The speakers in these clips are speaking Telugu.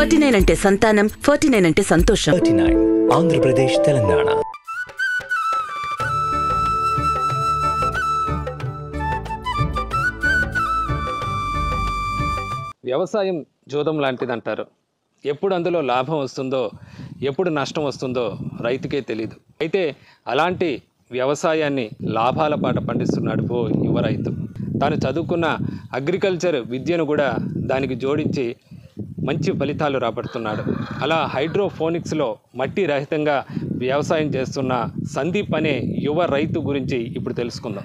ఫార్టీ నైన్ అంటే సంతానం ఫార్టీ నైన్ అంటే సంతోషం థర్టీ నైన్ ఆంధ్రప్రదేశ్ తెలంగాణ వ్యవసాయం జూదం లాంటిది అంటారు ఎప్పుడు అందులో లాభం వస్తుందో ఎప్పుడు నష్టం వస్తుందో రైతుకే తెలియదు అయితే అలాంటి వ్యవసాయాన్ని లాభాల పాట పండిస్తున్నాడు ఓ యువ రైతు తాను చదువుకున్న అగ్రికల్చర్ విద్యను కూడా దానికి జోడించి మంచి ఫలితాలు రాబడుతున్నాడు అలా హైడ్రోఫోనిక్స్లో మట్టి రహితంగా వ్యవసాయం చేస్తున్న సందీప్ అనే యువ రైతు గురించి ఇప్పుడు తెలుసుకుందాం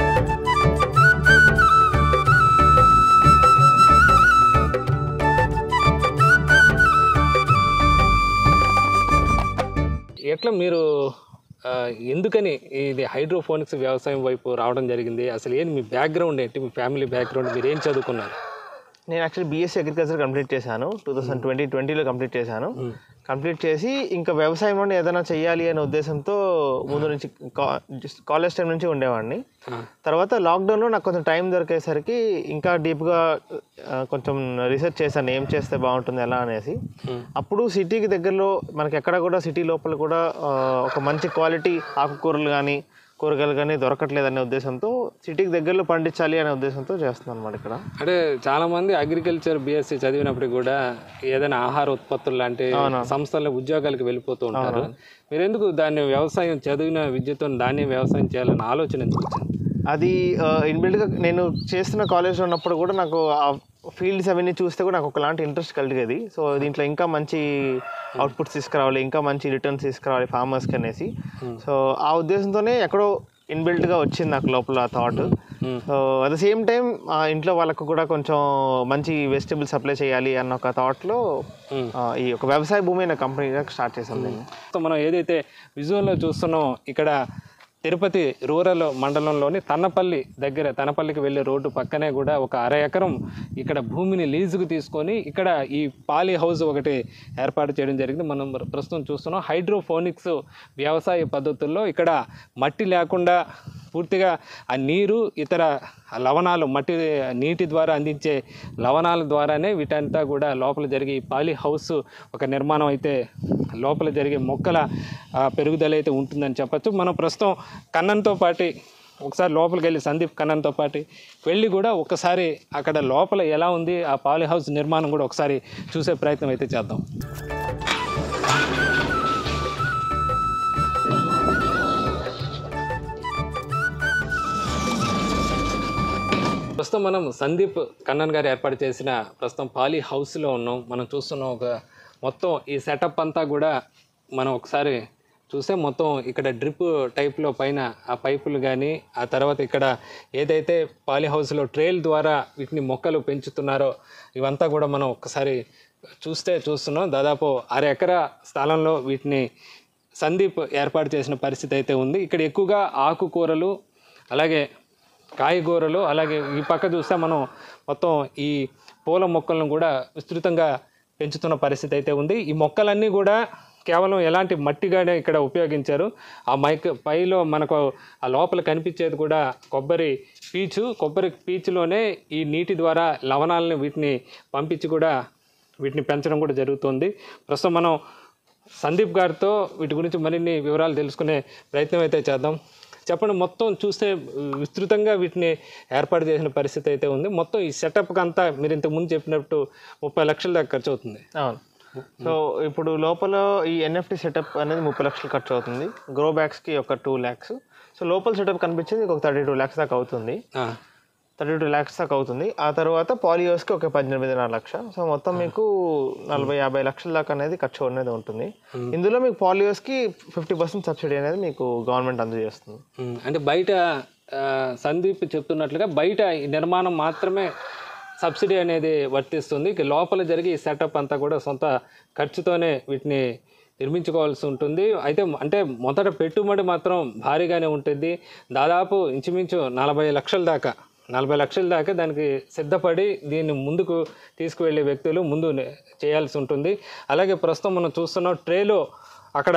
ఎట్లా మీరు ఆ, ఎందుకని ఇది హైడ్రోఫోనిక్స్ వ్యవసాయం వైపు రావడం జరిగింది అసలు ఏంటి మీ బ్యాక్గ్రౌండ్ ఏంటి మీ ఫ్యామిలీ బ్యాక్గ్రౌండ్ మీరు ఏం చదువుకున్నారు నేను యాక్చువల్లీ బీఎస్సీ అగ్రికల్చర్ కంప్లీట్ చేశాను టూ థౌసండ్ ట్వంటీ ట్వంటీలో కంప్లీట్ చేశాను కంప్లీట్ చేసి ఇంకా వ్యవసాయంలోనే ఏదైనా చెయ్యాలి అనే ఉద్దేశంతో ముందు నుంచి కాలేజ్ టైం నుంచి ఉండేవాడిని తర్వాత లాక్డౌన్లో నాకు కొంచెం టైం దొరికేసరికి ఇంకా డీప్గా కొంచెం రీసెర్చ్ చేశాను ఏం చేస్తే బాగుంటుంది ఎలా అనేసి అప్పుడు సిటీకి దగ్గరలో మనకి ఎక్కడ కూడా సిటీ లోపల కూడా ఆ, ఒక మంచి క్వాలిటీ ఆకుకూరలు కానీ కూరగాయలు కానీ దొరకట్లేదనే ఉద్దేశంతో సిటీకి దగ్గరలో పండించాలి అనే ఉద్దేశంతో చేస్తున్నాను అనమాట ఇక్కడ అంటే చాలా మంది అగ్రికల్చర్ బిఎస్సి చదివినప్పుడు కూడా ఏదైనా ఆహార ఉత్పత్తులు లాంటి సంస్థల ఉద్యోగాలకు వెళ్ళిపోతూ ఉంటారు మీరు ఎందుకు దాన్ని వ్యవసాయం చదివిన విద్యతో దాన్ని వ్యవసాయం చేయాలని ఆలోచన ఎందుకు వచ్చింది అది ఇన్బిల్డ్గా నేను చేస్తున్న కాలేజ్లో ఉన్నప్పుడు కూడా నాకు ఆ ఫీల్డ్స్ అవన్నీ చూస్తే కూడా నాకు ఒకలాంటి ఇంట్రెస్ట్ కలిగేది సో దీంట్లో ఇంకా మంచి అవుట్పుట్స్ తీసుకురావాలి ఇంకా మంచి రిటర్న్స్ తీసుకురావాలి ఫార్మర్స్కి అనేసి సో ఆ ఉద్దేశంతోనే ఎక్కడో ఇన్బిల్ట్గా వచ్చింది నాకు లోపల thought so at the same time ఇంట్లో వాళ్ళకు కూడా కొంచెం మంచి వెజిటబుల్ సప్లై చేయాలి అన్న ఒక థాట్లో ఈ ఒక వ్యవసాయ భూమి అనే కంపెనీగా స్టార్ట్ చేశాను నేను సో మనం ఏదైతే విజువల్లో చూస్తున్నామో ఇక్కడ తిరుపతి రూరల్ మండలంలోని తన్నపల్లి దగ్గర తనపల్లికి వెళ్ళే రోడ్డు పక్కనే కూడా ఒక అర ఎకరం ఇక్కడ భూమిని లీజుకు తీసుకొని ఇక్కడ ఈ పాలీ హౌస్ ఒకటి ఏర్పాటు చేయడం జరిగింది మనం ప్రస్తుతం చూస్తున్నాం హైడ్రోఫోనిక్స్ వ్యవసాయ పద్ధతుల్లో ఇక్కడ మట్టి లేకుండా పూర్తిగా ఆ నీరు ఇతర లవణాలు మట్టి నీటి ద్వారా అందించే లవణాల ద్వారానే వీటంతా కూడా లోపల జరిగే ఈ పాలీ హౌస్ ఒక నిర్మాణం అయితే లోపల జరిగే మొక్కల ఆ, పెరుగుదల అయితే ఉంటుందని చెప్పచ్చు మనం ప్రస్తుతం కన్నన్తో పాటి ఒకసారి లోపలికి వెళ్ళి సందీప్ కన్నన్తో పాటి వెళ్ళి కూడా ఒకసారి అక్కడ లోపల ఎలా ఉంది ఆ పాలీ హౌస్ నిర్మాణం కూడా ఒకసారి చూసే ప్రయత్నం అయితే చేద్దాం ప్రస్తుతం మనం సందీప్ కన్నన్ గారు ఏర్పాటు చేసిన ప్రస్తుతం పాలీ హౌస్లో ఉన్నాం మనం చూస్తున్నాం ఒక మొత్తం ఈ సెటప్ అంతా కూడా మనం ఒకసారి చూస్తే మొత్తం ఇక్కడ డ్రిప్ టైప్లో పైన ఆ పైపులు కానీ ఆ తర్వాత ఇక్కడ ఏదైతే పాలీ హౌస్లో ట్రేల్ ద్వారా వీటిని మొక్కలు పెంచుతున్నారో ఇవంతా కూడా మనం ఒక్కసారి చూస్తే చూస్తున్నాం దాదాపు అర ఎకరా స్థలంలో వీటిని సందీప్ ఏర్పాటు చేసిన పరిస్థితి అయితే ఉంది ఇక్కడ ఎక్కువగా ఆకుకూరలు అలాగే కాయగూరలు అలాగే ఈ పక్క చూస్తే మనం మొత్తం ఈ పూల మొక్కలను కూడా విస్తృతంగా పెంచుతున్న పరిస్థితి అయితే ఉంది ఈ మొక్కలన్నీ కూడా కేవలం ఎలాంటి మట్టిగానే ఇక్కడ ఉపయోగించారు ఆ మైక్ పైలో మనకు ఆ లోపల కనిపించేది కూడా కొబ్బరి పీచు కొబ్బరి పీచులోనే ఈ నీటి ద్వారా లవణాలను వీటిని పంపించి కూడా వీటిని పెంచడం కూడా జరుగుతుంది ప్రస్తుతం మనం సందీప్ గారితో వీటి గురించి మరిన్ని వివరాలు తెలుసుకునే ప్రయత్నం అయితే చేద్దాం చెప్పండి మొత్తం చూస్తే విస్తృతంగా వీటిని ఏర్పాటు చేసిన పరిస్థితి అయితే ఉంది మొత్తం ఈ సెటప్కి అంతా మీరు ఇంతకు ముందు చెప్పినట్టు ముప్పై లక్షల దాకా ఖర్చు అవుతుంది అవును సో ఇప్పుడు లోపల ఈ ఎన్ఎఫ్టి సెటప్ అనేది ముప్పై లక్షలు ఖర్చు అవుతుంది గ్రో బ్యాగ్స్కి ఒక టూ ల్యాక్స్ సో లోపల సెటప్ కనిపించేది ఒక థర్టీ టూ ల్యాక్స్ దాకా అవుతుంది ఆ, థర్టీ టూ ల్యాక్స్ దాకా అవుతుంది ఆ తర్వాత పాలియోస్కి ఒక పద్దెనిమిదిన్నర లక్ష సో మొత్తం మీకు నలభై యాభై లక్షల దాకా అనేది ఖర్చు అనేది ఉంటుంది ఇందులో మీకు పాలియోస్కి ఫిఫ్టీ పర్సెంట్ సబ్సిడీ అనేది మీకు గవర్నమెంట్ అందజేస్తుంది ఉమ్, అంటే బయట ఆ, సందీప్ చెప్తున్నట్లుగా బయట ఈ నిర్మాణం మాత్రమే సబ్సిడీ అనేది వర్తిస్తుంది ఇక లోపల జరిగే ఈ సెటప్ అంతా కూడా సొంత ఖర్చుతోనే వీటిని నిర్మించుకోవాల్సి ఉంటుంది అయితే అంటే మొదట పెట్టుబడి మాత్రం భారీగానే ఉంటుంది దాదాపు ఇంచుమించు నలభై లక్షల దాకా నలభై లక్షల దాకా దానికి సిద్ధపడి దీన్ని ముందుకు తీసుకువెళ్ళే వ్యక్తులు ముందు నే- చేయాల్సి ఉంటుంది అలాగే ప్రస్తుతం మనం చూస్తున్నాం ట్రేలో అక్కడ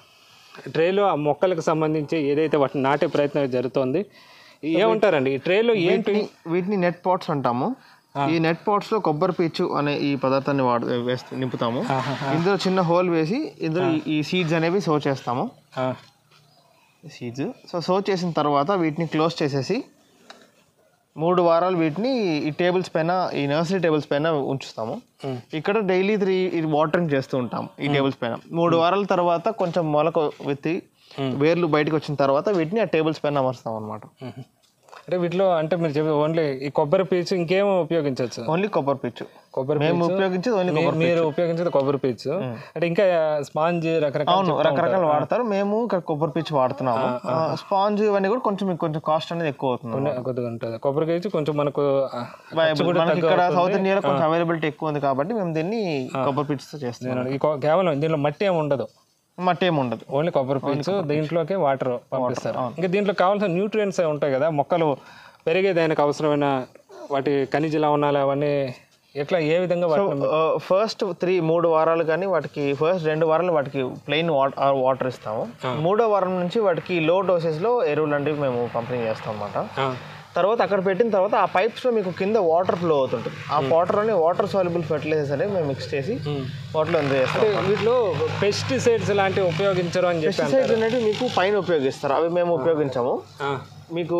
ట్రేలో ఆ మొక్కలకు సంబంధించి ఏదైతే వాటిని నాటే ప్రయత్నం జరుగుతోంది ఏమంటారండి ఈ ట్రేలో ఏంటి వీటిని వీటిని నెట్ పాట్స్ అంటాము ఈ నెట్ పాట్స్ లో కొబ్బరి పీచు అనే ఈ పదార్థాన్ని వాడు వేస్తూ నింపుతాము ఇందులో చిన్న హోల్ వేసి ఇందులో ఈ- ఈ సీడ్స్ అనేవి సో చేస్తాము ఆ, సీడ్స్ సో సో చేసిన తర్వాత వీటిని క్లోజ్ చేసేసి మూడు వారాలు వీటిని ఈ టేబుల్స్ పైన ఈ నర్సరీ టేబుల్స్ పైన ఉంచుతాము ఇక్కడ డైలీ త్రీ ఇది వాటరింగ్ చేస్తూ ఉంటాం ఈ టేబుల్స్ పైన మూడు వారాల తర్వాత కొంచెం మొలక విత్తి వేర్లు బయటకు వచ్చిన తర్వాత వీటిని ఆ టేబుల్స్ పైన అమరుస్తాం అనమాట మ్మ్. అంటే వీటిలో అంటే మీరు చెప్పి ఓన్లీ ఈ కొబ్బరి పీచు ఇంకేం ఉపయోగించవచ్చు ఓన్లీ కొబ్బరి పీచు కొబ్బరి మేము పీచు ఉపయోగించేది ఓన్లీ మీ- మీరు ఉపయోగించేది కొబ్బరి పీచు అంటే ఇంకా స్పాంజ్ రకరకాల అవును రకరకాలు వాడతారు మేము ఇక్కడ కొబ్బరి పీచు వాడుతున్నాము స్పాంజ్ ఇవన్నీ కూడా కొంచెం మీకు కొంచెం కాస్ట్ అనేది ఎక్కువ అవుతుంది కొద్దిగా ఉంటుంది కొబ్బరి పీచు కొంచెం మనకు ఆ, Viable. మనకి ఇక్కడ సౌత్ ఇండియాలో కొంచెం అవైలబిలిటీ ఎక్కువ ఉంది కాబట్టి మేము దీన్ని కొబ్బరి పీచుతో చేస్తున్నాం నేను ఈ కొ- కేవలం దీనిలో మట్టి ఏమి ఉండదు మట్టి ఏమి ఉండదు ఓన్లీ కొబ్బరి పీచు దీంట్లోకి వాటర్ పంపిస్తారు ఇంకా దీంట్లో కావాల్సిన న్యూట్రియంట్స్ ఉంటాయి కదా మొక్కలు పెరిగే దానికి అవసరమైన వాటి ఖనిజ లవణాలు అవన్నీ ఎట్లా ఏ విధంగా వాటిని ఫస్ట్ త్రీ మూడు వారాలు కానీ వాటికి ఫస్ట్ రెండు వారాలు వాటికి ప్లెయిన్ వాటర్ ఇస్తాము మూడో వారం నుంచి వాటికి లో డోసెస్లో ఎరువులు అనేవి మేము పంపిణీ చేస్తాం అనమాట ఆ, తర్వాత అక్కడ పెట్టిన తర్వాత ఆ పైప్స్లో మీకు కింద వాటర్ ఫ్లో అవుతుంటుంది ఆ వాటర్లోనే వాటర్ సాల్యుబుల్ ఫెర్టిలైజర్స్ అనేవి మేము మిక్స్ చేసి వాటిలో అందజేస్తాం అంటే వీటిలో పెస్టిసైడ్స్ లాంటివి ఉపయోగించరు అని చెప్పి పెస్టిసైడ్స్ అనేవి మీకు పైన ఉపయోగిస్తారు అవి మేము ఉపయోగించాము ఆ, మీకు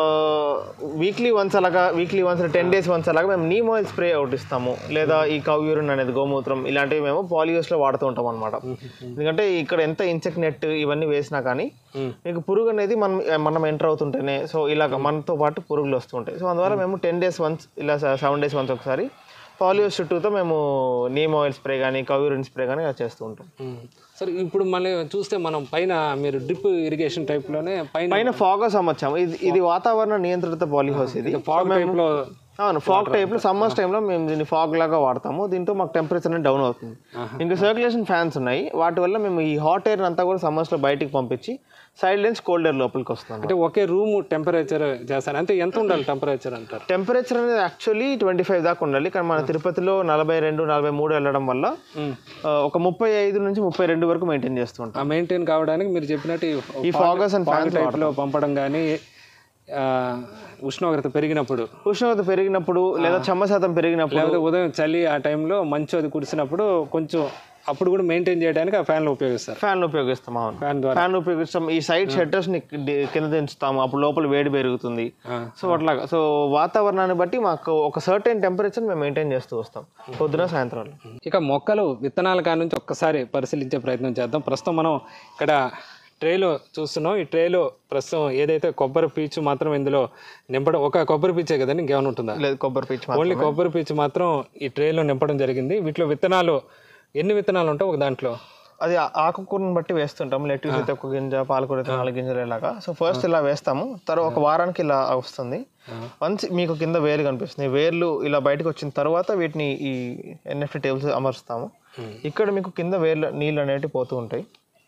వీక్లీ వన్స్ అలాగా weekly once ten days once అలాగా మేము నీమ్ ఆయిల్ స్ప్రే అవుట్ ఇస్తాము లేదా ఈ కవ్ యూరిన్ అనేది గోమూత్రం ఇలాంటివి మేము పాలియోస్లో వాడుతూ ఉంటాం అనమాట ఎందుకంటే ఇక్కడ ఎంత ఇన్సెక్ట్ నెట్ ఇవన్నీ వేసినా కానీ మీకు పురుగు అనేది మనం మనం ఎంటర్ అవుతుంటేనే సో ఇలాగ మనతో పాటు పురుగులు వస్తుంటాయి సో అందువల్ల మేము టెన్ డేస్ వన్స్ ఇలా సెవెన్ డేస్ వన్స్ ఒకసారి పాలియోస్ చుట్టూతో మేము నీమ్ ఆయిల్ స్ప్రే కానీ కవ్ యూరిన్ స్ప్రే కానీ ఇలా చేస్తూ ఉంటాం ఉమ్. సరే ఇప్పుడు మళ్ళీ చూస్తే మనం పైన మీరు డ్రిప్ ఇరిగేషన్ టైప్లోనే పైన పైన ఫాగస్ అమ్మచ్చాము ఇది ఇది వాతావరణ నియంత్రిత పాలిహౌస్ ఇది ఫాగ్ టైప్లో అవును ఫాగ్ టైప్ లో సమ్మర్స్ టైంలో మేము దీన్ని ఫాగ్ లాగా వాడతాము దీంతో మాకు టెంపరేచర్ అనేది డౌన్ అవుతుంది ఇంకా సర్క్యులేషన్ ఫ్యాన్స్ ఉన్నాయి వాటి వల్ల మేము ఈ హాట్ ఎయిర్ అంతా కూడా సమ్మర్స్ లో బయటికి పంపించి సైడ్ లెన్స్ కోల్డ్ ఎయిర్ లోపలికి వస్తున్నాం అంటే ఒకే రూమ్ టెంపరేచర్ చేస్తారు అంటే ఎంత ఉండాలి టెంపరేచర్ అంటారు టెంపరేచర్ అనేది యాక్చువల్లీ ట్వంటీ ఫైవ్ దాకా ఉండాలి కానీ మన తిరుపతిలో నలభై రెండు నలభై మూడు వెళ్ళడం వల్ల ఆ, ఒక ముప్పై ఐదు నుంచి ముప్పై రెండు వరకు మెయింటైన్ చేస్తుంటాం ఆ మెయింటైన్ కావడానికి మీరు చెప్పినట్టు ఈ ఫాగస్ అండ్ ఫ్యాన్స్ టైప్లో పంపడం కానీ ఆ, ఉష్ణోగ్రత పెరిగినప్పుడు ఉష్ణోగ్రత పెరిగినప్పుడు లేదా చెమ్మ శాతం పెరిగినప్పుడు లేకపోతే ఉదయం చలి ఆ టైంలో మంచు అది కురిసినప్పుడు కొంచెం అప్పుడు కూడా మెయింటైన్ చేయడానికి ఆ ఫ్యాన్లు ఉపయోగిస్తారు ఫ్యాన్ ఉపయోగిస్తాం అవును ఫ్యాన్ ద్వారా ఫ్యాన్ ఉపయోగిస్తాం ఈ సైడ్ షట్టర్స్ ని డి- కింద దించుతాము అప్పుడు లోపల వేడి పెరుగుతుంది ఆ. సో అట్లాగా సో వాతావరణాన్ని బట్టి మాకు ఒక సర్టెన్ టెంపరేచర్ మేము మెయింటైన్ చేస్తూ వస్తాం పొద్దున సాయంత్రం ఇక మొక్కలు విత్తనాల కాడ నుంచి ఒక్కసారి పరిశీలించే ప్రయత్నం చేద్దాం ప్రస్తుతం మనం ఇక్కడ ట్రేలో చూస్తున్నాం ఈ ట్రేలో ప్రస్తుతం ఏదైతే కొబ్బరి పీచు మాత్రం ఇందులో నింపడం ఒక కొబ్బరి పీచే కదండి ఇంకేమైనా ఉంటుందా లేదు కొబ్బరి పీచు ఓన్లీ కొబ్బరి పీచు మాత్రం ఈ ట్రేలో నింపడం జరిగింది వీటిలో విత్తనాలు ఎన్ని విత్తనాలు ఉంటాయి ఒక దాంట్లో అది ఆ- ఆకుకూరని బట్టి వేస్తుంటాం లెట్యూస్ అయితే ఒక గింజ పాలకూర అయితే నాలుగు గింజలు ఇలాగా సో ఫస్ట్ ఇలా వేస్తాము తర్వాత ఒక వారానికి ఇలా వస్తుంది వన్స్ మీకు కింద వేరు కనిపిస్తుంది వేర్లు ఇలా బయటకు వచ్చిన తర్వాత వీటిని ఈ ఎన్ఎఫ్టీ టేబుల్స్ అమరుస్తాము ఇక్కడ మీకు కింద వేర్లు నీళ్ళు అనేవి పోతూ ఉంటాయి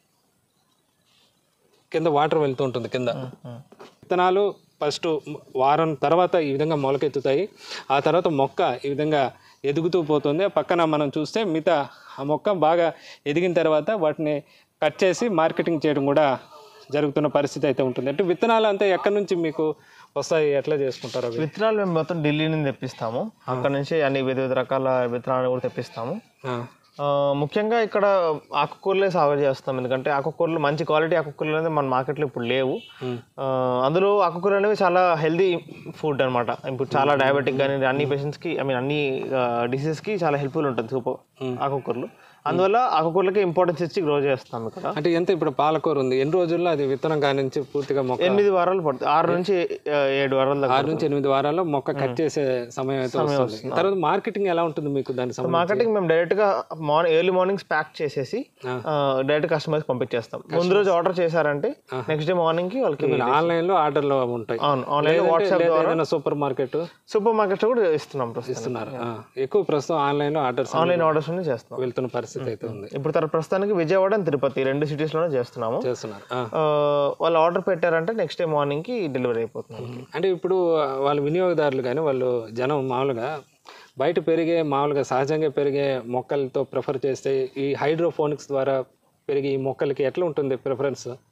కింద వాటర్ వెళ్తూ ఉంటుంది కింద విత్తనాలు ఫస్ట్ వారం తర్వాత ఈ విధంగా మొలకెత్తుతాయి ఆ తర్వాత మొక్క ఈ విధంగా ఎదుగుతూ పోతుంది పక్కన మనం చూస్తే మిగతా ఆ మొక్క బాగా ఎదిగిన తర్వాత వాటిని కట్ చేసి మార్కెటింగ్ చేయడం కూడా జరుగుతున్న పరిస్థితి అయితే ఉంటుంది అంటే విత్తనాలు అంతా ఎక్కడి నుంచి మీకు వస్తాయి ఎట్లా చేసుకుంటారు అవి విత్తనాలు మేము మొత్తం ఢిల్లీ నుంచి తెప్పిస్తాము అక్కడ నుంచి అన్ని వివిధ వివిధ రకాల విత్తనాలు కూడా తెప్పిస్తాము ఆ, ఆ, ముఖ్యంగా ఇక్కడ ఆకుకూరలే సాగు చేస్తాం ఎందుకంటే ఆకుకూరలు మంచి క్వాలిటీ ఆకుకూరలు అనేది మన మార్కెట్లో ఇప్పుడు లేవు ఆ, అందులో ఆకుకూరలు అనేవి చాలా హెల్దీ ఫుడ్ అనమాట ఇప్పుడు చాలా డయాబెటిక్ కానీ అన్ని పేషెంట్స్కి ఐ మీన్ అన్ని డిసీజెస్కి చాలా హెల్ప్ఫుల్ ఉంటుంది సూపర్ ఆకుకూరలు అందువల్ల ఆకుకూరలకి ఇంపార్టెన్స్ ఇచ్చి గ్రో చేస్తాం ఇక్కడ అంటే ఎంత ఇప్పుడు పాలకూర ఉంది ఎన్ని రోజుల్లో అది విత్తనం కాడి నుంచి పూర్తిగా మొక్క ఎనిమిది వారాలు పడుతుంది ఆరు నుంచి ఆ, ఏడు వారాల దాకా ఆరు నుంచి ఎనిమిది వారాల్లో మొక్క కట్ చేసే సమయం అయితే వస్తుంది తర్వాత మార్కెటింగ్ ఎలా ఉంటుంది మీకు దాని సమయం మార్కెటింగ్ మేము డైరెక్ట్ గా మార్నింగ్ ఎర్లీ మార్నింగ్స్ ప్యాక్ చేసేసి డైరెక్ట్ కస్టమర్స్ పంపించేస్తాం ముందు రోజు ఆర్డర్ చేశారంటే నెక్స్ట్ డే మార్నింగ్ కి వాళ్ళకి ఆన్లైన్ లో ఆర్డర్లు ఉంటాయి అవును ఆన్లైన్ లేదంటే వాట్సాప్ లేదా ఏదైనా సూపర్ మార్కెట్ సూపర్ మార్కెట్స్ కూడా ఇస్తున్నాం ప్రస్తుతం ఇస్తున్నారు ఆ, ఎక్కువ ప్రస్తుతం ఆన్లైన్ లో ఆర్డర్స్ ఆన్లైన్ ఆర్డర్స్ అన్ని చేస్తున్నాం వెళ్తున్న పరిస్థితి అయితే ఉంది ఇప్పుడు తర ప్రస్తుతానికి విజయవాడ and తిరుపతి రెండు సిటీస్ లోనే చేస్తున్నాము చేస్తున్నారు ఆ. ఆ, వాళ్ళు ఆర్డర్ పెట్టారంటే నెక్స్ట్ డే మార్నింగ్ కి డెలివరీ అయిపోతుంది అంటే ఇప్పుడు వాళ్ళ వినియోగదారులు కానీ వాళ్ళు జనం మామూలుగా బయట పెరిగే మామూలుగా సహజంగా పెరిగే మొక్కలతో ప్రిఫర్ చేస్తే ఈ హైడ్రోఫోనిక్స్ ద్వారా పెరిగే ఈ మొక్కలకి ఎట్లా ఉంటుంది ప్రిఫరెన్స్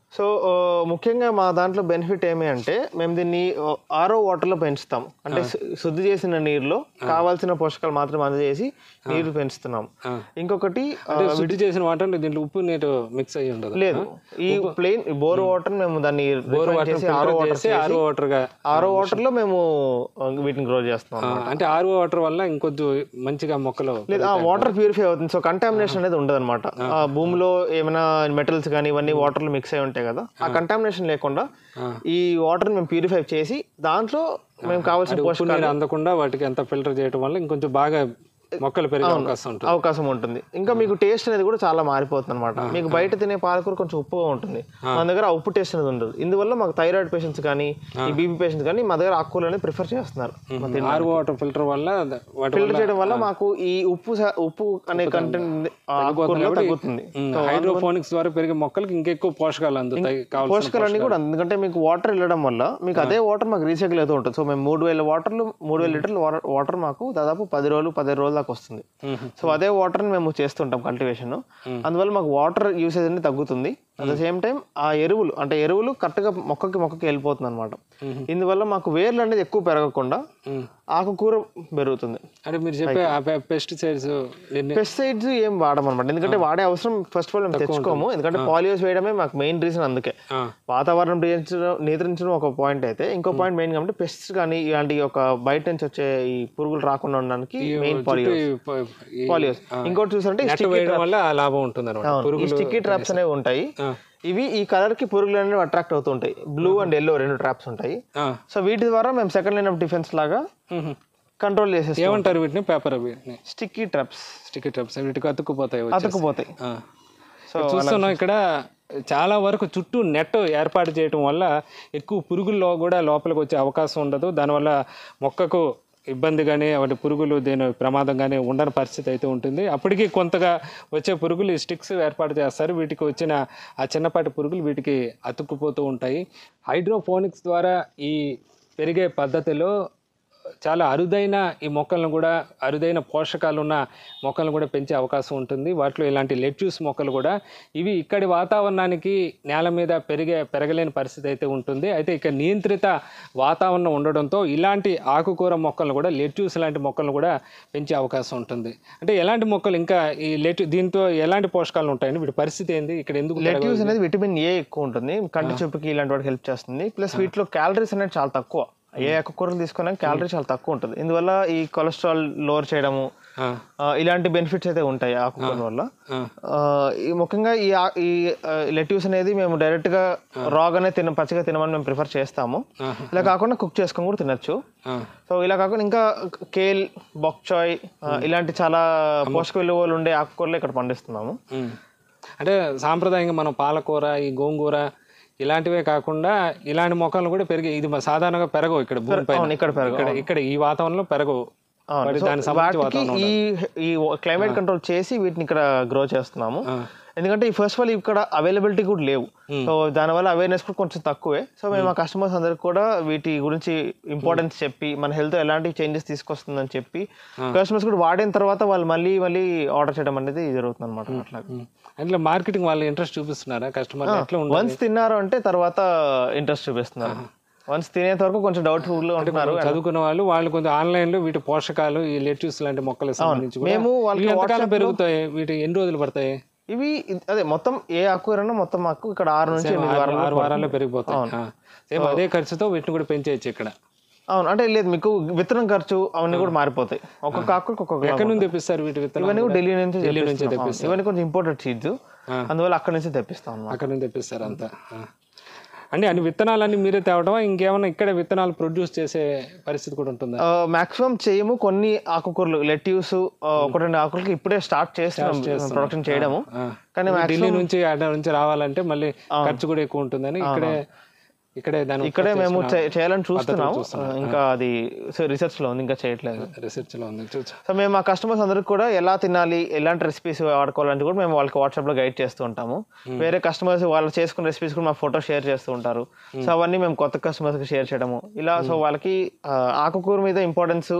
సో ఆ, ముఖ్యంగా మా దాంట్లో బెనిఫిట్ ఏమి అంటే మేము దీన్ని ఆరో వాటర్లో పెంచుతాం అంటే శు- శుద్ధి చేసిన నీరులో కావాల్సిన పోషకాలు మాత్రం అందజేసి నీరు పెంచుతున్నాం ఇంకొకటి ఆ, అంటే శుద్ధి చేసిన వాటర్ దీంట్లో ఉప్పు నీరు మిక్స్ అయ్యి ఉండదు లేదు ఈ ప్లెయిన్ బోర్ వాటర్ మేము దాన్ని బోర్ refine వాటర్ చేసి ఆరో వాటర్ చేసి ఆరు వాటర్ గా ఆరో వాటర్ లో మేము ఆ, వీటిని గ్రో చేస్తున్నాం ఆ, అంటే ఆరు వాటర్ వల్ల ఇంకొద్ది మంచిగా మొక్కలు లేదు ఆ వాటర్ ప్యూరిఫై అవుతుంది సో కంటామినేషన్ అనేది ఉండదు అనమాట భూమిలో ఏమైనా మెటల్స్ కానీ ఇవన్నీ వాటర్ లో మిక్స్ అయి ఉంటాయి కదా ఆ కంటామినేషన్ లేకుండా ఈ వాటర్ మేము ప్యూరిఫై చేసి దాంట్లో మేము కావాల్సిన ఉప్పు పోషకాలు నీరు అందకుండా వాటికి ఎంత ఫిల్టర్ చేయడం వల్ల ఇంకొంచెం బాగా మొక్కలు పెరిగే అవకాశం ఉంటుంది అవకాశం ఉంటుంది ఇంకా మీకు టేస్ట్ అనేది కూడా చాలా మారిపోతుంది అనమాట మీకు బయట తినే పాలకూర కొంచెం ఉప్పుగా ఉంటుంది మన దగ్గర ఆ ఉప్పు టేస్ట్ అనేది ఉండదు ఇందువల్ల మాకు థైరాయిడ్ పేషెంట్స్ కానీ ఈ బీపీ పేషెంట్స్ కానీ మా దగ్గర ఆకుకూరలు అనేది ప్రిఫర్ చేస్తున్నారు ఆరు వాటర్ ఫిల్టర్ వల్ల ద- వాటి ఫిల్టర్ చేయడం వల్ల మాకు ఈ ఉప్పు శా- ఉప్పు అనే కంటెంట్ ఆకుకూరలో తగ్గుతుంది హైడ్రోఫోనిక్స్ ద్వారా పెరిగే మొక్కలకి ఇంకెక్కువ పోషకాలు అందుతాయి కావాల్సిన పోషకాలన్నీ కూడా ఎందుకంటే మీకు వాటర్ వెళ్ళడం వల్ల మీకు అదే వాటర్ మాకు రీసైకిల్ అవుతూ ఉంటుంది సో మేము మూడు వేల వాటర్లు మూడు వేల లీటర్లు వాటర్ మాకు దాదాపు పది రోజులు పదిహేను రోజుల దాకా వస్తుంది సో అదే వాటర్ మేము చేస్తుంటాం కల్టివేషన్ అందువల్ల మాకు వాటర్ యూసేజ్ అనేది తగ్గుతుంది అట్ ద సేమ్ టైం ఆ ఎరువులు అంటే ఎరువులు కరెక్ట్ గా మొక్కకి మొక్కకి వెళ్ళిపోతుంది అనమాట ఇందువల్ల మాకు వేర్లు అనేది ఎక్కువ పెరగకుండా ఆకుకూర పెరుగుతుంది అంటే మీరు చెప్పే పెస్టిసైడ్స్ పెస్టిసైడ్స్ ఏం వాడమన్నమాట ఎందుకంటే వాడే అవసరం ఫస్ట్ ఆఫ్ ఆల్ మేము తెచ్చుకోము ఎందుకంటే పాలియోస్ వేయడమే మాకు మెయిన్ రీజన్ అందుకే వాతావరణం నియంత్రించడం నియంత్రించడం ఒక పాయింట్ అయితే ఇంకో పాయింట్ మెయిన్ కాబట్టి పెస్ట్స్ కానీ ఇలాంటి ఒక బయట నుంచి వచ్చే ఈ పురుగులు రాకుండా ఉండడానికి మెయిన్ పాలియోస్ పాలియోస్ ఇంకోటి చూసారంటే నెట్ వేయడం వల్ల ఆ లాభం ఉంటుంది అనమాట ఈ స్టిక్కీ ట్రాప్స్ అనేవి ఉంటాయి ఇవి ఈ కలర్ కి పురుగులు అనేవి అట్రాక్ట్ అవుతూ ఉంటాయి బ్లూ అండ్ ఎల్లో రెండు ట్రాప్స్ ఉంటాయి సో వీటి ద్వారా మేము సెకండ్ లైన్ ఆఫ్ డిఫెన్స్ లాగా కంట్రోల్ చేసేస్తాం ఏమంటారు వీటిని పేపర్ వీటిని స్టిక్కీ ట్రాప్స్ స్టిక్కీ ట్రాప్స్ వీటికి అతుక్కుపోతాయి వచ్చేసి. అతుక్కుపోతాయి ఆ. చూస్తున్నాం ఇక్కడ చాలా వరకు చుట్టూ నెట్ ఏర్పాటు చేయడం వల్ల ఎక్కువ పురుగుల్లో కూడా లోపలికి వచ్చే అవకాశం ఉండదు దానివల్ల మొక్కకు ఇబ్బంది కానీ వాటి పురుగులు దేని ప్రమాదం కానీ ఉండని పరిస్థితి అయితే ఉంటుంది అప్పటికి కొంతగా వచ్చే పురుగులు ఈ స్టిక్స్ ఏర్పాటు చేస్తారు వీటికి వచ్చిన ఆ చిన్నపాటి పురుగులు వీటికి అతుక్కుపోతూ ఉంటాయి హైడ్రోఫోనిక్స్ ద్వారా ఈ పెరిగే పద్ధతిలో చాలా అరుదైన ఈ మొక్కలను కూడా అరుదైన పోషకాలు ఉన్న మొక్కలను కూడా పెంచే అవకాశం ఉంటుంది వాటిలో ఇలాంటి లెట్యూస్ మొక్కలు కూడా ఇవి ఇక్కడి వాతావరణానికి నేల మీద పెరిగే పెరగలేని పరిస్థితి అయితే ఉంటుంది అయితే ఇక నియంత్రిత వాతావరణం ఉండడంతో ఇలాంటి ఆకుకూర మొక్కలను కూడా లెట్యూస్ లాంటి మొక్కలను కూడా పెంచే అవకాశం ఉంటుంది అంటే ఎలాంటి మొక్కలు ఇంకా ఈ లెట్యూ దీంతో ఎలాంటి పోషకాలు ఉంటాయండి వీటి పరిస్థితి ఏంది ఇక్కడ ఎందుకు పెరగవు? లెట్యూస్ అనేది విటమిన్ ఏ ఎక్కువ ఉంటుంది కంటి చూపుకి ఇలాంటి వాటికి హెల్ప్ చేస్తుంది ప్లస్ వీటిలో క్యాలరీస్ అనేది చాలా తక్కువ ఏ ఆకుకూరలు తీసుకున్నా క్యాలరీ చాలా తక్కువ ఉంటుంది ఇందువల్ల ఈ కొలెస్ట్రాల్ లోవర్ చేయడము ఆ, ఆ, ఇలాంటి బెనిఫిట్స్ అయితే ఉంటాయి ఆకుకూర వల్ల ఆ, ఈ ముఖ్యంగా ఈ ఆ- ఈ లెట్యూస్ అనేది మేము డైరెక్ట్ గా రాగానే తిన పచ్చిగా తినమని మేము ప్రిఫర్ చేస్తాము ఇలా కాకుండా కుక్ చేసుకొని కూడా తినొచ్చు ఆ. సో ఇలా కాకుండా ఇంకా కేల్ బొక్చాయ్ ఇలాంటి చాలా పోషక విలువలు ఉండే ఆకుకూరలు ఇక్కడ పండిస్తున్నాము ఉమ్. అంటే సాంప్రదాయంగా మనం పాలకూర ఈ గోంగూర ఇలాంటివే కాకుండా ఇలాంటి మొక్కలు కూడా పెరిగి ఇది మన సాధారణంగా పెరగవు ఇక్కడ భూమిపైన అవును, ఇక్కడ పెరగవు, ఇక్కడ ఇక్కడ ఈ వాతావరణంలో పెరగవు అవును. వాటి సో దానికి సంబంధించి వాటికి వాతావరణం ఈ ఈ క్లైమేట్ కంట్రోల్ చేసి వీటిని ఇక్కడ గ్రో చేస్తున్నాము ఎందుకంటే ఈ ఫస్ట్ ఆఫ్ ఆల్ ఇక్కడ అవైలబిలిటీ కూడా లేవు సో దానివల్ల అవేర్నెస్ కూడా కొంచెం తక్కువే సో మేము మా కస్టమర్స్ అందరికి కూడా వీటి గురించి ఇంపార్టెన్స్ చెప్పి మన హెల్త్ ఎలాంటి చేంజెస్ తీసుకొస్తుందని చెప్పి కస్టమర్స్ కూడా వాడిన తర్వాత వాళ్ళు మళ్ళీ మళ్ళీ ఆర్డర్ చేయడం అనేది జరుగుతుంది అనమాట అట్లా ఉమ్. అంటే మార్కెటింగ్ వాళ్ళు ఇంట్రెస్ట్ చూపిస్తున్నారా కస్టమర్ ఎట్లా ఉంటుంది వన్స్ తిన్నారు అంటే తర్వాత ఇంట్రెస్ట్ చూపిస్తున్నారు వన్స్ తినేంత వరకు కొంచెం డౌట్ఫుల్ గా ఉంటున్నారు చదువుకున్న వాళ్ళు వాళ్ళు కొంచెం ఆన్లైన్ లో వీటి పోషకాలు ఈ లెట్యూస్ లాంటి మొక్కలకు సంబంధించి కూడా మేము వాళ్ళకి ఇవి ఎంతకాలం పెరుగుతాయి వీటి ఎన్ని రోజులు పడతాయి ఇవి ఇ- అదే మొత్తం ఏ ఆకుకూరనో మొత్తం మాకు ఇక్కడ ఆరు నుంచి ఎనిమిది ఆరు వారాలు ఆరు వారాల్లో పెరిగిపోతాయి ఆ. సేమ్ అదే ఖర్చుతో వీటిని కూడా పెంచేయచ్చు ఇక్కడ అవును అంటే లేదు మీకు విత్తనం ఖర్చు అవన్నీ కూడా మారిపోతాయి ఒక్కొక్క ఆకుకు ఒక్కొక్క ఎక్కడి నుంచి తెప్పిస్తారు వీటి విత్తనాలు ఇవన్నీ కూడా ఢిల్లీ నుంచి ఢిల్లీ నుంచి తెప్పిస్తున్నాం. అవును. ఇవన్నీ కొంచెం ఇంపోర్టెడ్ సీడ్స్ అందువల్ల అక్కడ నుంచి తెప్పిస్తాం అన్నమాట అక్కడ నుంచి తెప్పిస్తారు అంతా ఆ. అంటే అన్ని విత్తనాలన్నీ మీరే తేవటమా ఇంకేమైనా ఇక్కడ విత్తనాలు ప్రొడ్యూస్ చేసే పరిస్థితి కూడా ఉంటుందా మాక్సిమం చేయము కొన్ని ఆకుకూరలు లెట్యూస్ ఒక రెండు ఆకులకి ఇప్పుడే స్టార్ట్ చేస్తున్నాం ప్రొడక్షన్ చేయడము ఆ. కానీ ఢిల్లీ నుంచి అక్కడ నుంచి రావాలంటే మళ్ళీ ఖర్చు కూడా ఎక్కువ ఉంటుందని ఇక్కడే ఇక్కడే దాని ఇక్కడే మేము చే- చేయాలని చూస్తున్నాము ఇంకా అది రీసెర్చ్ లో ఉంది ఇంకా చేయట్లేదు రీసెర్చ్ లో ఉంది చూచు సో మేము మా కస్టమర్స్ అందరికి కూడా ఎలా తినాలి ఎలాంటి రెసిపీస్ వాడుకోవాలంటే కూడా మేము వాళ్ళకి వాట్సాప్ లో గైడ్ చేస్తూ ఉంటాము వేరే కస్టమర్స్ వాళ్ళు చేసుకున్న రెసిపీస్ కూడా మా ఫోటో షేర్ చేస్తూ ఉంటారు సో అవన్నీ మేము కొత్త కస్టమర్స్ కి షేర్ చేయడము ఇలా సో వాళ్ళకి ఆ, ఆకుకూర మీద ఇంపార్టెన్స్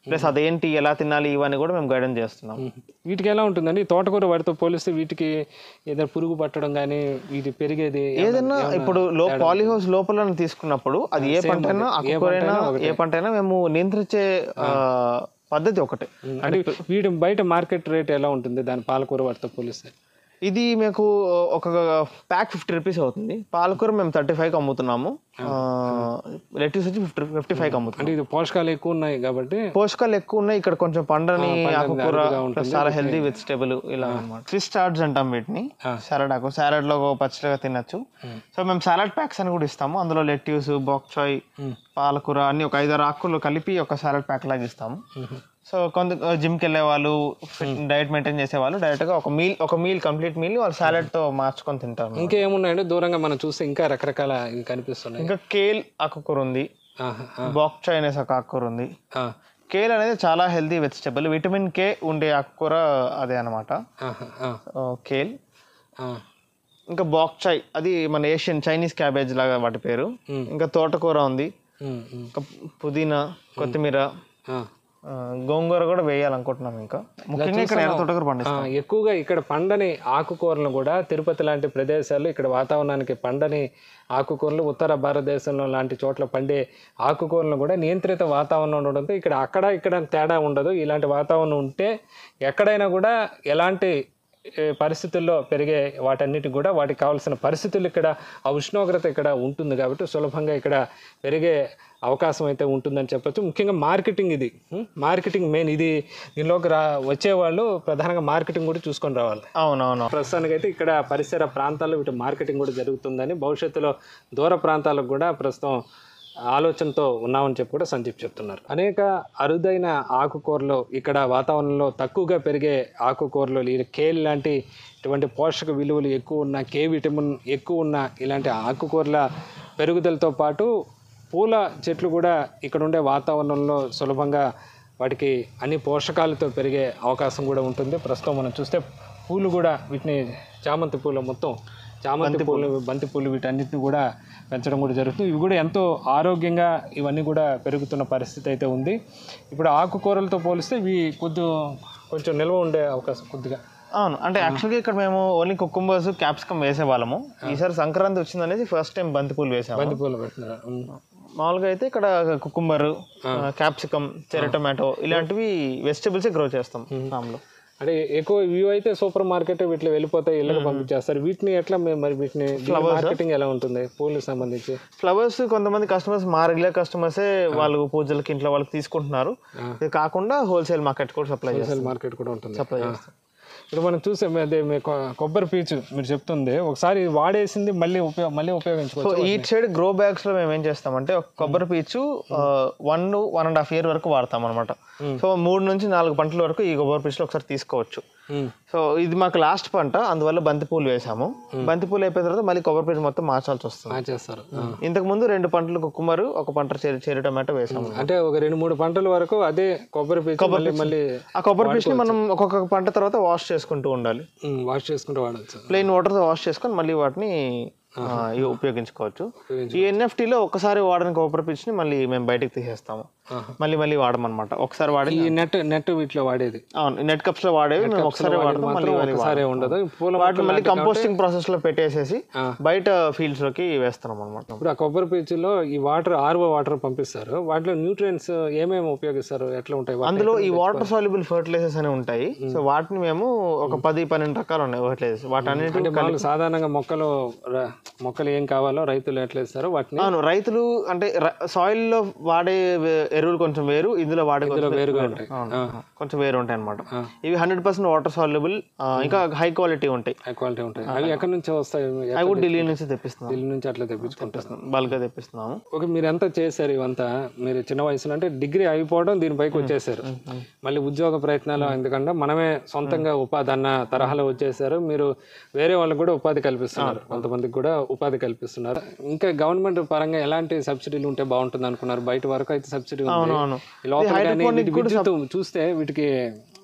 ప్లస్ అదేంటి ఎలా తినాలి ఇవన్నీ కూడా మేము గైడెన్స్ చేస్తున్నాం వీటికి ఎలా ఉంటుందండి ఈ తోటకూర వాటితో పోలిస్తే వీటికి ఏదైనా పురుగు పట్టడం కానీ వీటి పెరిగేది ఏదైనా ఇప్పుడు లో పాలీహౌస్ లోపల తీసుకున్నప్పుడు అది ఏ పంట అయినా ఆకుకూరైనా ఏ పంట అయినా మేము నియంత్రించే ఆ, పద్ధతి ఒకటే అంటే వీటి బయట మార్కెట్ రేట్ ఎలా ఉంటుంది దాని పాలకూర వాటితో పోలిస్తే ఇది మీకు ఒక ప్యాక్ ఫిఫ్టీ రూపీస్ అవుతుంది పాలకూర మేము థర్టీ ఫైవ్కి అమ్ముతున్నాము లెట్యూస్ వచ్చి ఫిఫ్టీ ఫిఫ్టీ ఫైవ్కి అమ్ముతున్నాం అంటే ఇది పోషకాలు ఎక్కువ ఉన్నాయి కాబట్టి పోషకాలు ఎక్కువ ఉన్నాయి ఇక్కడ కొంచెం పండని ఆకుకూర plus చాలా హెల్దీ వెజిటేబుల్ ఇలా అనమాట ఫిష్ చార్ట్స్ అంటాం వీటిని సాలడ్ ఆకు సాలడ్ లో పచ్చిగా తినచ్చు సో మేము సాలడ్ ప్యాక్స్ అని కూడా ఇస్తాము అందులో లెట్యూస్ బాక్చాయ్ పాలకూర అన్ని ఒక ఐదారు ఆకులు కలిపి ఒక సాలడ్ ప్యాక్ లాగా ఇస్తాము సో కొంత జిమ్కి వెళ్ళే వాళ్ళు డైట్ మెయింటైన్ చేసే వాళ్ళు డైరెక్ట్ గా ఒక మీల్ ఒక మీల్ కంప్లీట్ మీల్ వాళ్ళు సాలడ్ తో మార్చుకొని తింటారు ఇంకా ఏమున్నాయండి దూరంగా మనం చూస్తే ఇంకా రకరకాల ఇవి కనిపిస్తున్నాయి ఇంకా కేల్ ఆకుకూర ఉంది ఆహా, ఆ, బాక్చాయ్ అనేసి ఒక ఆకుకూర ఉంది ఆ, కేల్ అనేది చాలా హెల్తీ వెజిటబుల్ విటమిన్ కే ఉండే ఆకుకూర అదే అనమాట ఆహా, ఆ, కేల్ ఆ, ఇంకా బాక్చాయ్ అది మన ఏషియన్ చైనీస్ క్యాబేజ్ లాగా వాటి పేరు ఇంకా తోటకూర ఉంది ఉమ్, ఉమ్, ఇంకా పుదీనా కొత్తిమీర ఆ. ఆ, గోంగూర కూడా వేయాలనుకుంటున్నాం ఇంకా ముఖ్యంగా ఇక్కడ ఎర్ర తోటకూర ఆ, పండిస్తాం ఎక్కువగా ఇక్కడ పండని ఆకుకూరలను కూడా తిరుపతి లాంటి ప్రదేశాలు ఇక్కడ వాతావరణానికి పండని ఆకుకూరలు ఉత్తర భారతదేశంలో లాంటి చోట్ల పండే ఆకుకూరలను కూడా నియంత్రిత వాతావరణం ఉండడంతో ఇక్కడ అక్కడ ఇక్కడ తేడా ఉండదు ఇలాంటి వాతావరణం ఉంటే ఎక్కడైనా కూడా ఎలాంటి ఏ, పరిస్థితుల్లో పెరిగే వాటన్నిటి కూడా వాటికి కావాల్సిన పరిస్థితులు ఇక్కడ ఆ ఉష్ణోగ్రత ఇక్కడ ఉంటుంది కాబట్టి సులభంగా ఇక్కడ పెరిగే అవకాశం అయితే ఉంటుందని చెప్పొచ్చు ముఖ్యంగా మార్కెటింగ్ ఇది ఉం? మార్కెటింగ్ మెయిన్ ఇది దీనిలోకి రా వచ్చేవాళ్ళు ప్రధానంగా మార్కెటింగ్ కూడా చూసుకొని రావాలి అవునవును ప్రస్తుతానికైతే ఇక్కడ పరిసర ప్రాంతాల్లో వీటి మార్కెటింగ్ కూడా జరుగుతుందని భవిష్యత్తులో దూర ప్రాంతాలకు కూడా ప్రస్తుతం ఆలోచనతో ఉన్నామని చెప్పి కూడా సందీప్ చెప్తున్నారు అనేక అరుదైన ఆకుకూరలు ఇక్కడ వాతావరణంలో తక్కువగా పెరిగే ఆకుకూరలు ఈ కేల్ లాంటి ఇటువంటి పోషక విలువలు ఎక్కువ ఉన్న కే విటమిన్ ఎక్కువ ఉన్న ఇలాంటి ఆకుకూరల పెరుగుదలతో పాటు పూల చెట్లు కూడా ఇక్కడ ఉండే వాతావరణంలో సులభంగా వాటికి అన్ని పోషకాలతో పెరిగే అవకాశం కూడా ఉంటుంది ప్రస్తుతం మనం చూస్తే పూలు కూడా వీటిని చామంతి పూలు మొత్తం చామంతి పూలు బంతి పూలు వీటన్నిటిని కూడా పెంచడం కూడా జరుగుతుంది ఇవి కూడా ఎంతో ఆరోగ్యంగా ఇవన్నీ కూడా పెరుగుతున్న పరిస్థితి అయితే ఉంది ఇప్పుడు ఆకుకూరలతో పోలిస్తే ఇవి కొద్ది కొంచెం నిల్వ ఉండే అవకాశం కొద్దిగా అవును అంటే యాక్చువల్గా ఇక్కడ మేము ఓన్లీ కుకుంబర్స్ క్యాప్సికమ్ వేసే వాళ్ళము ఈసారి సంక్రాంతి వచ్చిందనేది ఫస్ట్ టైం బంతిపూలు వేసాము బంతి పూలు పెడుతున్నారు ఉమ్. మామూలుగా అయితే ఇక్కడ కుకుంబర్ క్యాప్సికమ్ చెర్రీ టొమాటో ఇలాంటివి వెజిటబుల్స్ గ్రో చేస్తాం ఫామ్లో అంటే ఎక్కువ ఇవి అయితే సూపర్ మార్కెట్ వీటిలో వెళ్ళిపోతాయి ఇళ్ళకి పంపించేస్తారు వీటిని ఎట్లా మేము మరి వీటిని మార్కెటింగ్ ఎలా ఉంటుంది పూలకు సంబంధించి ఫ్లవర్స్ కొంతమంది కస్టమర్స్ మా రెగ్యులర్ కస్టమర్సే వాళ్ళు పూజలకి ఇంట్లో వాళ్ళకి తీసుకుంటున్నారు ఇది కాకుండా హోల్సేల్ మార్కెట్ కూడా సప్లై చేస్తాం హోల్సేల్ మార్కెట్ కూడా ఉంటుంది ఆ. ఇప్పుడు మనం చూసే అదే మీ కొ- కొబ్బరి పీచు మీరు చెప్తుంది ఒకసారి వాడేసింది మళ్ళీ ఉపయోగ మళ్ళీ సో ఉపయోగించుకోవచ్చు ఈ సైడ్ గ్రో బ్యాగ్స్ లో మేము ఏం చేస్తామంటే ఒక కొబ్బరి పీచు one one and half year వరకు వాడతాం అనమాట సో మూడు నుంచి నాలుగు పంటల వరకు ఈ కొబ్బరి పీచులో ఒకసారి తీసుకోవచ్చు ఉమ్. సో ఇది మాకు లాస్ట్ పంట అందువల్ల బంతిపూలు వేసాము బంతిపూలు అయిపోయిన తర్వాత మళ్ళీ కొబ్బరి పీచు మొత్తం మార్చాల్సి వస్తుంది ఆ, చేస్తారు ఆ. ఇంతకు ముందు రెండు పంటలు కుక్కుమరు ఒక పంట చెరి చెరి టమాటో వేసాము అంటే ఒక రెండు మూడు పంటల వరకు అదే కొబ్బరి పీచు మళ్ళీ మళ్ళీ ఆ కొబ్బరి పీచుని మనం ఒక్కొక్క పంట తర్వాత వాష్ చేసుకుంటూ ఉండాలి ఉమ్, వాష్ చేసుకుంటూ వాడచ్చు ప్లెయిన్ వాటర్తో వాష్ చేసుకొని మళ్ళీ వాటిని ఆ, ఇవి ఉపయోగించుకోవచ్చు ఈ ఎన్ఎఫ్టీలో ఒకసారి వాడిన కొబ్బరి పీచుని మళ్ళీ మేము బయటకు తీసేస్తాము ఆహా. మళ్ళీ మళ్ళీ వాడమన్నమాట ఒకసారి వాడి ఈ నెట్ నెట్ వీటిలో వాడేది అవును నెట్ కప్స్ లో వాడేవి మేము ఒకసారి వాడతాం మళ్ళీ మళ్ళీ ఒకసారి ఉండదు పూల వాటిని మళ్ళీ కంపోస్టింగ్ ప్రాసెస్ లో పెట్టేసేసి బయట ఫీల్డ్స్ లోకి వేస్తున్నాం అనమాట ఇప్పుడు ఆ కొబ్బరి పీచులో ఈ వాటర్ ఆర్ఓ వాటర్ పంపిస్తారు వాటిలో న్యూట్రియన్స్ ఏమేమి ఉపయోగిస్తారు ఎట్లా ఉంటాయి వాటి- అందులో ఈ వాటర్ సాల్యుబుల్ ఫర్టిలైజర్స్ అని ఉంటాయి సో వాటిని మేము ఒక పది పన్నెండు రకాలు ఉన్నాయి ఫర్టిలైజర్స్ వాటన్నిటి అంటే మామూలు సాధారణంగా మొక్కలు ర- మొక్కలు ఏం కావాలో రైతులు ఎట్లా ఇస్తారో వాటిని అవును రైతులు అంటే సాయిల్ లో వాడే వే- ఎరువులు కొంచెం వేరు ఇందులో వాడే కొంచెం వేరుగా ఉంటాయి అవును. కొంచెం వేరు ఉంటాయి అనమాట ఇవి హండ్రెడ్ పర్సెంట్ వాటర్ సాల్యుబుల్ ఇంకా హై క్వాలిటీ ఉంటాయి హై క్వాలిటీ ఉంటాయి అవి ఎక్కడి నుంచి వస్తాయి అవి కూడా ఢిల్లీ నుంచి తెప్పిస్తున్నాం ఢిల్లీ నుంచి అట్లా తెప్పించుకుంటారు బల్క్ గా తెప్పిస్తున్నాము ఓకే మీరు ఎంత చేశారు ఇవంతా మీరు చిన్న వయసులో అంటే డిగ్రీ అయిపోవడం దీనిపైకి వచ్చేసారు మళ్ళీ ఉద్యోగ ప్రయత్నాలు ఎందుకంటే మనమే సొంతంగా ఉపాధి అన్న తరహాలో వచ్చేసారు మీరు వేరే వాళ్ళకి కూడా ఉపాధి కల్పిస్తున్నారు కొంతమందికి కూడా ఉపాధి కల్పిస్తున్నారు ఇంకా గవర్నమెంట్ పరంగా ఎలాంటి సబ్సిడీలు ఉంటే బాగుంటుంది అనుకున్నారు బయట వరకు అయితే సబ్సిడీ ఉంది అవును ఈ లోపల కానీ వీటి విద్యుత్ చూస్తే వీటికి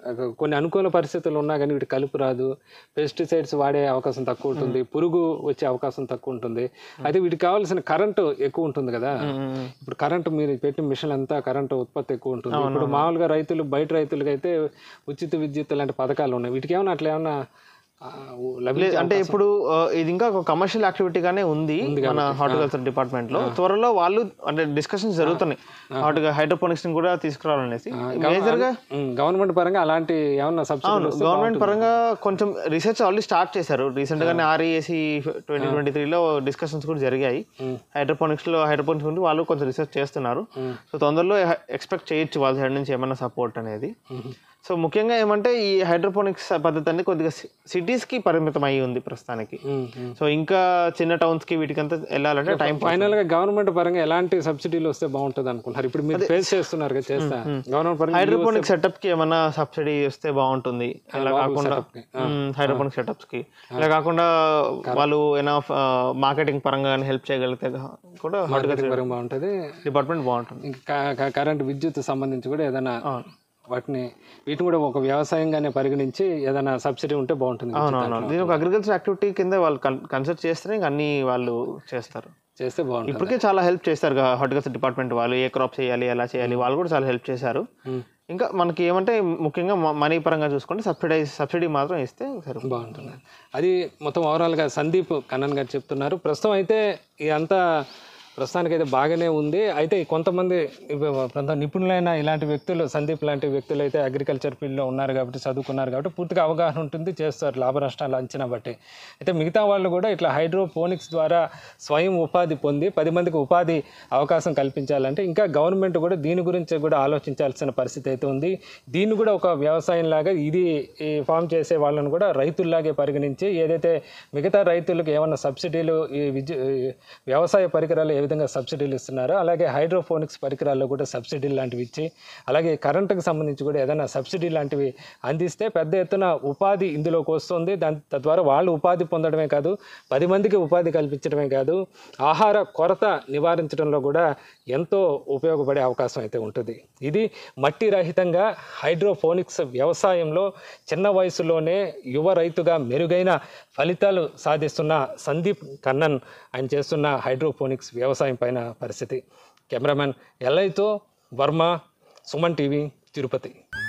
కొన్ని అనుకూల పరిస్థితులు ఉన్నా కానీ వీటి కలుపు రాదు పెస్టిసైడ్స్ వాడే అవకాశం తక్కువ ఉంటుంది పురుగు వచ్చే అవకాశం తక్కువ ఉంటుంది అయితే వీటికి కావాల్సిన కరెంటు ఎక్కువ ఉంటుంది కదా ఇప్పుడు కరెంటు మీరు పెట్టిన మిషన్ అంతా కరెంటు ఉత్పత్తి ఎక్కువ ఉంటుంది ఇప్పుడు మామూలుగా రైతులు బయట రైతులకి అయితే ఉచిత విద్యుత్ లాంటి పథకాలు ఉన్నాయి వీటికి ఏమైనా అట్లా ఏమన్నా ఆ, లభించే లేదు అంటే ఇప్పుడు ఆ, ఇది ఇంకా ఒక కమర్షియల్ యాక్టివిటీగానే ఉంది మన హార్టికల్చర్ డిపార్ట్మెంట్ లో త్వరలో వాళ్ళు అంటే డిస్కషన్స్ జరుగుతున్నాయి హార్టిగా హైడ్రోపోనిక్స్ ని కూడా తీసుకురావాలనేసి మేజర్ గా గవర్నమెంట్ పరంగా అలాంటి ఏమన్నా సబ్సిడీలు వస్తే గవర్నమెంట్ పరంగా కొంచెం రీసెర్చ్ ఆల్రెడీ స్టార్ట్ చేశారు రీసెంట్ గానే ఆర్ఈఏసి ట్వంటీ ట్వంటీ త్రీలో డిస్కషన్స్ కూడా జరిగాయి హైడ్రోపోనిక్స్ లో హైడ్రోపోనిక్స్ గురించి వాళ్ళు కొంచెం రీసెర్చ్ చేస్తున్నారు సో తొందరలో ఎక్స్పెక్ట్ చేయొచ్చు వాళ్ళ సైడ్ నుంచి ఏమైనా సపోర్ట్ అనేది సో ముఖ్యంగా ఏమంటే ఈ హైడ్రోపోనిక్స్ పద్ధతి అనేది కొద్దిగా సిటీస్ కి పరిమితం అయి ఉంది ప్రస్తుతానికి ఉమ్, ఉమ్. సో ఇంకా చిన్న టౌన్స్ కి వీటికంతా వెళ్ళాలంటే టైం ఫైనల్ గా గవర్నమెంట్ పరంగా ఎలాంటి సబ్సిడీలు వస్తే బాగుంటుంది అనుకుంటున్నారు ఇప్పుడు మీరు ఫేస్ చేస్తున్నారు కదా చేస్తా గవర్నమెంట్ పరంగా హైడ్రోపోనిక్ సెటప్ కి ఏమైనా సబ్సిడీ వస్తే బాగుంటుంది అలా కాకుండా హైడ్రోపోనిక్ సెటప్స్ కి ఇలా కాకుండా వాళ్ళు ఏమైనా మార్కెటింగ్ పరంగా హెల్ప్ చేయగలిగితే కూడా హార్టికల్చర్ పరంగా బాగుంటుంది డిపార్ట్మెంట్ బాగుంటుంది ఇంకా కరెంట్ విద్యుత్ సంబంధించి కూడా ఏదైనా వాటిని వీటిని కూడా ఒక వ్యవసాయంగానే పరిగణించి ఏదైనా సబ్సిడీ ఉంటే బాగుంటుంది అవునవును దీని ఒక అగ్రికల్చర్ యాక్టివిటీ కింద వాళ్ళు కన్సిడర్ చేస్తేనే ఇంక అన్ని వాళ్ళు చేస్తారు చేస్తే బాగుంటుంది ఇప్పటికే చాలా హెల్ప్ చేస్తారు హార్టికల్చర్ డిపార్ట్మెంట్ వాళ్ళు ఏ క్రాప్ చేయాలి ఎలా చేయాలి వాళ్ళు కూడా చాలా హెల్ప్ చేశారు ఇంకా మనకి ఏమంటే ముఖ్యంగా మనీ పరంగా చూసుకుంటే సబ్సిడైజ్ సబ్సిడీ మాత్రం ఇస్తే సరే బాగుంటుంది అది మొత్తం ఓవరాల్గా సందీప్ కన్నన్ గారు చెప్తున్నారు ప్రస్తుతం అయితే ఇదంతా ప్రస్తుతానికి అయితే బాగానే ఉంది అయితే కొంతమంది ఇవి కొంత నిపుణులైన ఇలాంటి వ్యక్తులు సందీప్ లాంటి వ్యక్తులు అయితే అగ్రికల్చర్ ఫీల్డ్లో ఉన్నారు కాబట్టి చదువుకున్నారు కాబట్టి పూర్తిగా అవగాహన ఉంటుంది చేస్తారు లాభ నష్టాలు అంచనా బట్టి అయితే మిగతా వాళ్ళు కూడా ఇట్లా హైడ్రోపోనిక్స్ ద్వారా స్వయం ఉపాధి పొంది పది మందికి ఉపాధి అవకాశం కల్పించాలంటే ఇంకా గవర్నమెంట్ కూడా దీని గురించి కూడా ఆలోచించాల్సిన పరిస్థితి అయితే ఉంది దీన్ని కూడా ఒక వ్యవసాయం లాగా ఇది ఈ ఫామ్ చేసే వాళ్ళని కూడా రైతుల్లాగే పరిగణించి ఏదైతే మిగతా రైతులకు ఏమన్నా సబ్సిడీలు ఈ విద్యు ఈ వ్యవసాయ పరికరాలు ఏ విధంగా సబ్సిడీలు ఇస్తున్నారో అలాగే హైడ్రోఫోనిక్స్ పరికరాల్లో కూడా సబ్సిడీలు లాంటివి ఇచ్చి అలాగే కరెంటుకు సంబంధించి కూడా ఏదైనా సబ్సిడీ లాంటివి అందిస్తే పెద్ద ఎత్తున ఉపాధి ఇందులోకి వస్తుంది దాని తద్వారా వాళ్ళు ఉపాధి పొందడమే కాదు పది మందికి ఉపాధి కల్పించడమే కాదు ఆహార కొరత నివారించడంలో కూడా ఎంతో ఉపయోగపడే అవకాశం అయితే ఉంటుంది ఇది మట్టి రహితంగా హైడ్రోఫోనిక్స్ వ్యవసాయంలో చిన్న వయసులోనే యువ రైతుగా మెరుగైన ఫలితాలు సాధిస్తున్న సందీప్ కన్నన్ ఆయన చేస్తున్న హైడ్రోఫోనిక్స్ వ్యవసాయం పైన పరిస్థితి కెమెరామెన్ ఎల్ఐతో వర్మ సుమన్ టీవీ తిరుపతి